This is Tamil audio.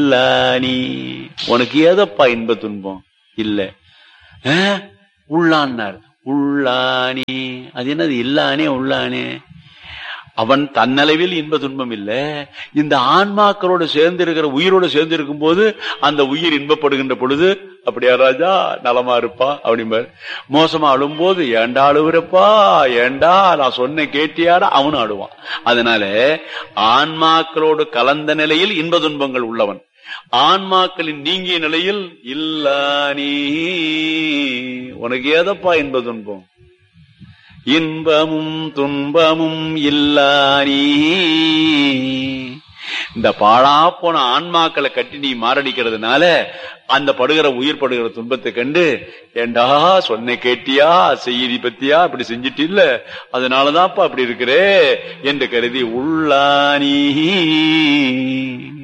இல்லானி உனக்கு ஏதப்பா இன்ப துன்பம் இல்ல ஆ? உள்ளான்னார் உள்ளானி அது என்னது இல்லானே உள்ளானே அவன் தன்னளவில் இன்ப துன்பம் இல்ல இந்த ஆன்மாக்களோடு சேர்ந்து இருக்கிற உயிரோடு சேர்ந்து இருக்கும் போது அந்த உயிர் இன்பப்படுகின்ற பொழுது அப்படியா ராஜா நலமா இருப்பா அப்படிம்பாரு மோசமா அழும்போது ஏண்டா அழுவுறப்பா ஏண்டா நான் சொன்ன கேட்டியாடா அவனும் அழுவான் அதனால ஆன்மாக்களோடு கலந்த நிலையில் இன்ப துன்பங்கள் உள்ளவன் ஆன்மாக்களின் நீங்கிய நிலையில் இல்ல நீ உனக்கு ஏதப்பா இன்ப துன்பம் இன்பமும் துன்பமும் இல்லானி இந்த பாழா போன ஆன்மாக்களை கட்டி நீ மாரடிக்கிறதுனால அந்த படுகிற உயிர் படுகிற துன்பத்தை கண்டு ஏண்டா சொன்ன கேட்டியா செய்தி பத்தியா இப்படி செஞ்சிட்டு இல்ல அதனாலதான்ப்பா அப்படி இருக்கிறே என்று கருதி உள்ளானி